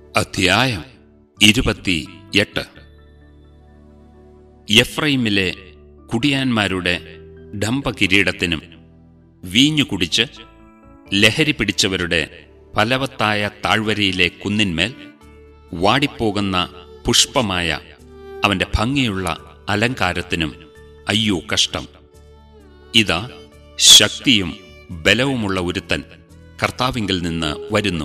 അധ്യായം ഇരുപത്തിയെട്ട് എഫ്രൈമിലെ കുടിയാന്മാരുടെ ഡംഭകിരീടത്തിനും വീഞ്ഞു കുടിച്ച് ലഹരി പിടിച്ചവരുടെ ഫലവത്തായ താഴ്വരയിലെ കുന്നിന്മേൽ വാടിപ്പോകുന്ന പുഷ്പമായ അവന്റെ ഭംഗിയുള്ള അലങ്കാരത്തിനും അയ്യോ കഷ്ടം ഇതാ ശക്തിയും ബലവുമുള്ള ഒരുത്തൻ കർത്താവിങ്കിൽ നിന്ന് വരുന്നു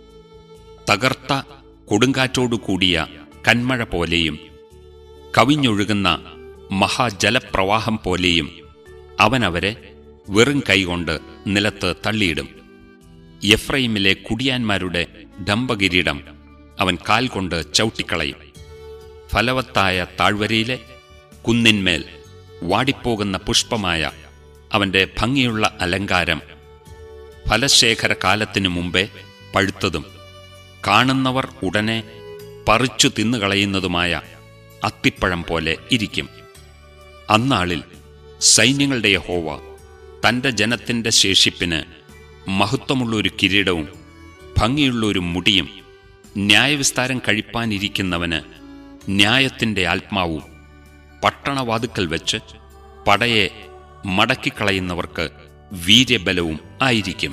തകർത്ത കൊടുങ്കാറ്റോടു കൂടിയ കന്മഴ പോലെയും കവിഞ്ഞൊഴുകുന്ന മഹാജലപ്രവാഹം പോലെയും അവനവരെ വെറും കൈകൊണ്ട് നിലത്ത് തള്ളിയിടും എഫ്രൈമിലെ കുടിയാന്മാരുടെ ഡംബകിരീടം അവൻ കാൽ കൊണ്ട് ചവിട്ടിക്കളയും ഫലവത്തായ താഴ്വരയിലെ കുന്നിന്മേൽ വാടിപ്പോകുന്ന പുഷ്പമായ അവന്റെ ഭംഗിയുള്ള അലങ്കാരം ഫലശേഖര കാലത്തിനു മുമ്പേ പഴുത്തതും കാണുന്നവർ ഉടനെ പറിച്ചു തിന്നുകളയുന്നതുമായ അത്തിപ്പഴം പോലെ ഇരിക്കും അന്നാളിൽ സൈന്യങ്ങളുടെ യഹോവ തന്റെ ജനത്തിന്റെ ശേഷിപ്പിന് മഹത്വമുള്ള ഒരു കിരീടവും ഭംഗിയുള്ള ഒരു മുടിയും ന്യായവിസ്താരം കഴിപ്പാനിരിക്കുന്നവന് ന്യായത്തിന്റെ ആത്മാവും പട്ടണവാതുക്കൽ വെച്ച് പടയെ മടക്കിക്കളയുന്നവർക്ക് വീര്യബലവും ആയിരിക്കും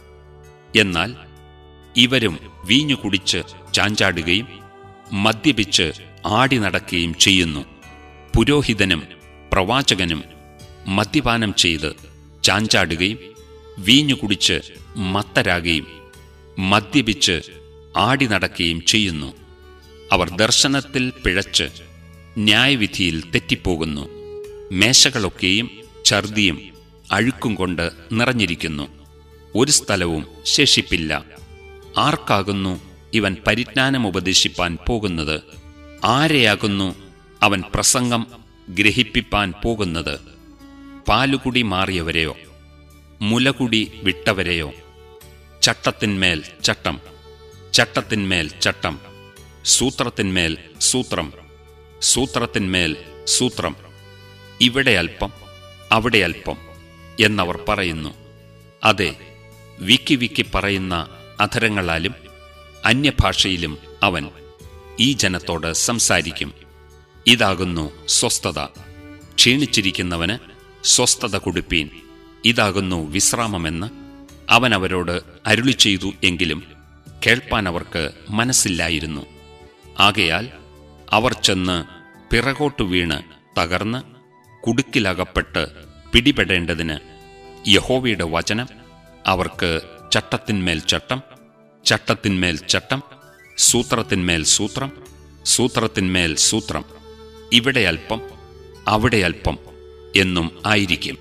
എന്നാൽ ഇവരും വീഞ്ഞു കുടിച്ച് ചാഞ്ചാടുകയും മദ്യപിച്ച് ആടി നടക്കുകയും ചെയ്യുന്നു പുരോഹിതനും പ്രവാചകനും മദ്യപാനം ചെയ്ത് ചാഞ്ചാടുകയും വീഞ്ഞു കുടിച്ച് മത്തരാകുകയും മദ്യപിച്ച് ആടി നടക്കുകയും ചെയ്യുന്നു അവർ ദർശനത്തിൽ പിഴച്ച് ന്യായവിധിയിൽ തെറ്റിപ്പോകുന്നു മേശകളൊക്കെയും ഛർദിയും അഴുക്കും കൊണ്ട് നിറഞ്ഞിരിക്കുന്നു ഒരു സ്ഥലവും ശേഷിപ്പില്ല ആർക്കാകുന്നു ഇവൻ പരിജ്ഞാനം ഉപദേശിപ്പാൻ പോകുന്നത് ആരെയാകുന്നു അവൻ പ്രസംഗം ഗ്രഹിപ്പിപ്പാൻ പോകുന്നത് പാലുകുടി മാറിയവരെയോ മുലകുടി വിട്ടവരെയോ ചട്ടത്തിന്മേൽ ചട്ടം ചട്ടത്തിന്മേൽ ചട്ടം സൂത്രത്തിന്മേൽ സൂത്രം സൂത്രത്തിന്മേൽ സൂത്രം ഇവിടെ അല്പം അവിടെ അല്പം എന്നവർ പറയുന്നു അതെ വിക്കി വിക്കി പറയുന്ന അധരങ്ങളാലും അന്യഭാഷയിലും അവൻ ഈ ജനത്തോട് സംസാരിക്കും ഇതാകുന്നു സ്വസ്ഥത ക്ഷീണിച്ചിരിക്കുന്നവന് സ്വസ്ഥത കൊടുപ്പീൻ ഇതാകുന്നു വിശ്രാമമെന്ന് അവൻ അവരോട് അരുളി ചെയ്തു എങ്കിലും കേൾപ്പാൻ അവർക്ക് മനസ്സില്ലായിരുന്നു ആകയാൽ അവർ ചെന്ന് പിറകോട്ടു വീണ് തകർന്ന് കുടുക്കിലകപ്പെട്ട് പിടിപെടേണ്ടതിന് യഹോവയുടെ വചനം അവർക്ക് ചട്ടത്തിന്മേൽ ചട്ടം ചട്ടത്തിന്മേൽ ചട്ടം സൂത്രത്തിന്മേൽ സൂത്രം സൂത്രത്തിന്മേൽ സൂത്രം ഇവിടെ അല്പം അവിടെ അല്പം എന്നും ആയിരിക്കും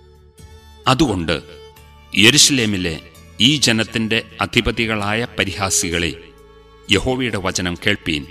അതുകൊണ്ട് യെരുഷലേമിലെ ഈ ജനത്തിന്റെ അധിപതികളായ പരിഹാസികളെ യഹോവയുടെ വചനം കേൾപ്പീൻ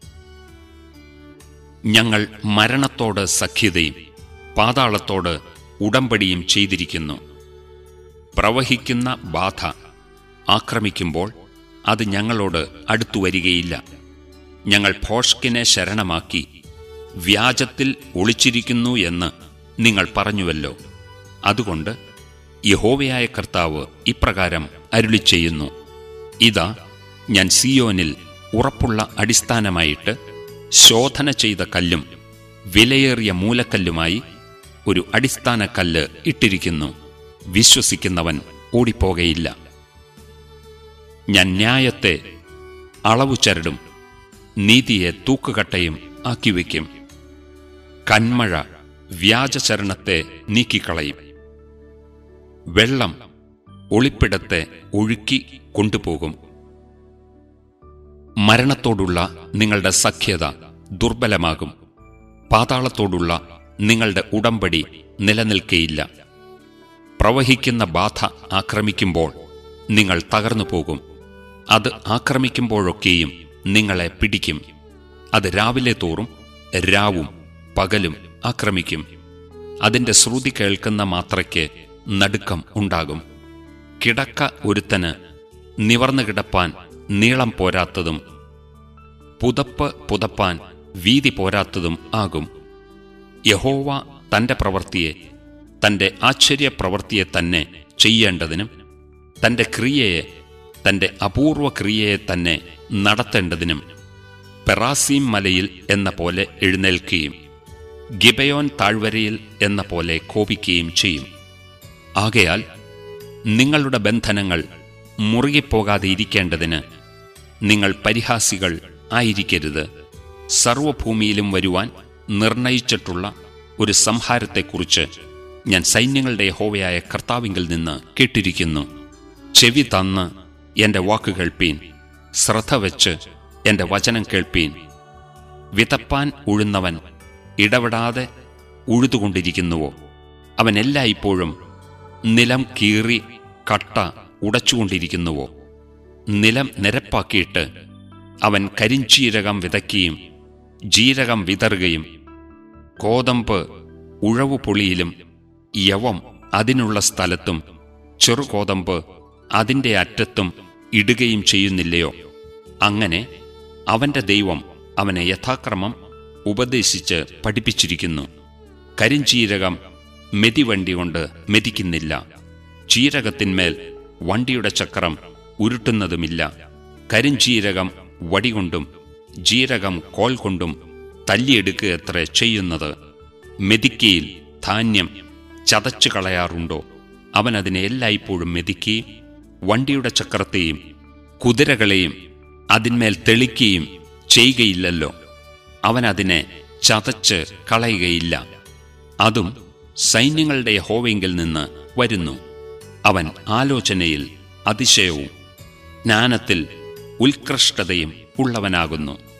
ഞങ്ങൾ മരണത്തോട് സഖ്യതയും പാതാളത്തോട് ഉടമ്പടിയും ചെയ്തിരിക്കുന്നു പ്രവഹിക്കുന്ന ബാധ ആക്രമിക്കുമ്പോൾ അത് ഞങ്ങളോട് അടുത്തു വരികയില്ല ഞങ്ങൾ ഭോഷ്കിനെ ശരണമാക്കി വ്യാജത്തിൽ ഒളിച്ചിരിക്കുന്നു എന്ന് നിങ്ങൾ പറഞ്ഞുവല്ലോ അതുകൊണ്ട് യഹോവയായ കർത്താവ് ഇപ്രകാരം അരുളി ചെയ്യുന്നു ഇതാ ഞാൻ സിയോനിൽ ഉറപ്പുള്ള അടിസ്ഥാനമായിട്ട് ശോധന ചെയ്ത കല്ലും വിലയേറിയ മൂലക്കല്ലുമായി ഒരു അടിസ്ഥാന കല്ല് ഇട്ടിരിക്കുന്നു വിശ്വസിക്കുന്നവൻ ഓടിപ്പോകയില്ല ഞാൻ ന്യായത്തെ അളവു ചരടും നീതിയെ തൂക്കുകട്ടയും ആക്കിവെക്കും കന്മഴ വ്യാജചരണത്തെ നീക്കിക്കളയും വെള്ളം ഒളിപ്പിടത്തെ ഒഴുക്കി കൊണ്ടുപോകും മരണത്തോടുള്ള നിങ്ങളുടെ സഖ്യത ദുർബലമാകും പാതാളത്തോടുള്ള നിങ്ങളുടെ ഉടമ്പടി നിലനിൽക്കയില്ല പ്രവഹിക്കുന്ന ബാധ ആക്രമിക്കുമ്പോൾ നിങ്ങൾ തകർന്നു പോകും അത് ആക്രമിക്കുമ്പോഴൊക്കെയും നിങ്ങളെ പിടിക്കും അത് രാവിലെ തോറും രാവും പകലും ആക്രമിക്കും അതിന്റെ ശ്രുതി കേൾക്കുന്ന മാത്രയ്ക്ക് നടുക്കം ഉണ്ടാകും കിടക്ക ഒരുത്തന് നിവർന്നു കിടപ്പാൻ നീളം പോരാത്തതും പുതപ്പ് പുതപ്പാൻ വീതി പോരാത്തതും ആകും യഹോവ തന്റെ പ്രവൃത്തിയെ തന്റെ ആശ്ചര്യപ്രവൃത്തിയെ തന്നെ ചെയ്യേണ്ടതിനും തന്റെ ക്രിയയെ തന്റെ അപൂർവ ക്രിയയെ തന്നെ നടത്തേണ്ടതിനും പെറാസീം മലയിൽ എന്ന പോലെ എഴുന്നേൽക്കുകയും ഗിബയോൻ താഴ്വരയിൽ എന്ന പോലെ കോപിക്കുകയും ചെയ്യും ആകയാൽ നിങ്ങളുടെ ബന്ധനങ്ങൾ മുറുകിപ്പോകാതെ ഇരിക്കേണ്ടതിന് നിങ്ങൾ പരിഹാസികൾ ആയിരിക്കരുത് സർവഭൂമിയിലും വരുവാൻ നിർണയിച്ചിട്ടുള്ള ഒരു സംഹാരത്തെക്കുറിച്ച് ഞാൻ സൈന്യങ്ങളുടെ ഹോവയായ കർത്താവിങ്കിൽ നിന്ന് കേട്ടിരിക്കുന്നു ചെവി തന്ന് എന്റെ വാക്ക് കേൾപ്പീൻ ശ്രദ്ധ വെച്ച് എന്റെ വചനം കേൾപ്പീൻ വിതപ്പാൻ ഉഴുന്നവൻ ഇടപെടാതെ ഉഴുതുകൊണ്ടിരിക്കുന്നുവോ അവൻ എല്ലായ്പ്പോഴും നിലം കീറി കട്ട ഉടച്ചുകൊണ്ടിരിക്കുന്നുവോ നിലം നിരപ്പാക്കിയിട്ട് അവൻ കരിഞ്ചീരകം വിതയ്ക്കുകയും ജീരകം വിതറുകയും കോതമ്പ് ഉഴവുപൊളിയിലും യവം അതിനുള്ള സ്ഥലത്തും ചെറുകോതമ്പ് അതിൻ്റെ അറ്റത്തും ഇടുകയും ചെയ്യുന്നില്ലയോ അങ്ങനെ അവന്റെ ദൈവം അവനെ യഥാക്രമം ഉപദേശിച്ച് പഠിപ്പിച്ചിരിക്കുന്നു കരിഞ്ചീരകം മെതിവണ്ടി കൊണ്ട് മെതിക്കുന്നില്ല ചീരകത്തിന്മേൽ വണ്ടിയുടെ ചക്രം ഉരുട്ടുന്നതുമില്ല കരിഞ്ചീരകം വടികൊണ്ടും ജീരകം കോൽ കൊണ്ടും തല്ലിയെടുക്കുകയത്ര ചെയ്യുന്നത് മെതിക്കയിൽ ധാന്യം ചതച്ചു കളയാറുണ്ടോ അവൻ അതിനെ എല്ലായ്പ്പോഴും മെതിക്കുകയും വണ്ടിയുടെ ചക്രത്തെയും കുതിരകളെയും അതിന്മേൽ തെളിക്കുകയും ചെയ്യുകയില്ലല്ലോ അവൻ അതിനെ ചതച്ച് കളയുകയില്ല അതും സൈന്യങ്ങളുടെ ഹോവെങ്കിൽ നിന്ന് വരുന്നു അവൻ ആലോചനയിൽ അതിശയവും ജ്ഞാനത്തിൽ ഉത്കൃഷ്ടതയും ഉള്ളവനാകുന്നു